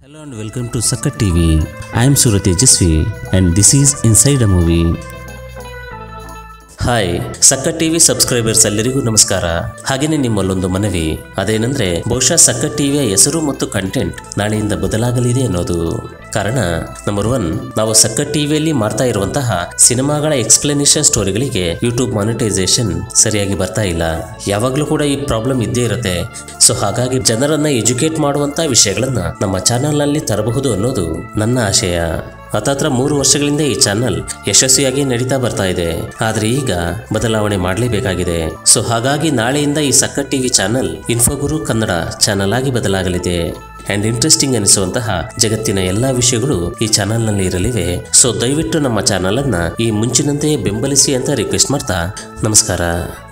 Hello and welcome to Sakat TV. I am Surat Tejasvi and this is Inside a Movie. Hi Sakkath TV subscribers ಎಲ್ಲರಿಗೂ ನಮಸ್ಕಾರ ಹಾಗೇನೆ ನಿಮ್ಮಲ್ಲೊಂದು ಮನವಿ ಅದೇನೆಂದ್ರೆ ಬಹುಶಃ ಸಕ್ಕಟ್ ಟಿವಿಯ ಹೆಸರು ಮತ್ತು ಕಂಟೆಂಟ್ ನಾಳೆಯಿಂದ ಬದಲಾಗಲಿದೆ ಅನ್ನೋದು ಕಾರಣ ನಂಬರ್ ಒನ್ ನಾವು ಸಕ್ಕಟ್ ಟಿವಿಯಲ್ಲಿ ಮಾಡ್ತಾ ಇರುವಂತಹ ಸಿನಿಮಾಗಳ ಎಕ್ಸ್ಪ್ಲನೇಷನ್ ಸ್ಟೋರಿಗಳಿಗೆ ಯೂಟ್ಯೂಬ್ ಮಾನಿಟೈಸೇಷನ್ ಸರಿಯಾಗಿ ಬರ್ತಾ ಇಲ್ಲ ಯಾವಾಗಲೂ ಕೂಡ ಈ ಪ್ರಾಬ್ಲಮ್ ಇದ್ದೇ ಇರುತ್ತೆ ಸೊ ಹಾಗಾಗಿ ಜನರನ್ನ ಎಜುಕೇಟ್ ಮಾಡುವಂತ ವಿಷಯಗಳನ್ನ ನಮ್ಮ ಚಾನಲ್ನಲ್ಲಿ ತರಬಹುದು ಅನ್ನೋದು ನನ್ನ ಆಶಯ ಹತ್ತತ್ರ ಮೂರು ವರ್ಷಗಳಿಂದ ಈ ಚಾನಲ್ ಯಶಸ್ವಿಯಾಗಿ ನಡೀತಾ ಬರ್ತಾ ಇದೆ ಆದ್ರೆ ಈಗ ಬದಲಾವಣೆ ಮಾಡಲೇಬೇಕಾಗಿದೆ ಸೊ ಹಾಗಾಗಿ ನಾಳೆಯಿಂದ ಈ Sakkath TV channel Infoguru Kannada channel ಆಗಿ ಬದಲಾಗಲಿದೆ ಅಂಡ್ ಇಂಟ್ರೆಸ್ಟಿಂಗ್ ಅನಿಸುವಂತಹ ಜಗತ್ತಿನ ಎಲ್ಲಾ ವಿಷಯಗಳು ಈ ಚಾನಲ್ನಲ್ಲಿ ಇರಲಿವೆ ಸೊ ದಯವಿಟ್ಟು ನಮ್ಮ ಚಾನಲ್ ಅನ್ನ ಈ ಮುಂಚಿನಂತೆಯೇ ಬೆಂಬಲಿಸಿ ಅಂತ ರಿಕ್ವೆಸ್ಟ್ ಮಾಡ್ತಾ ನಮಸ್ಕಾರ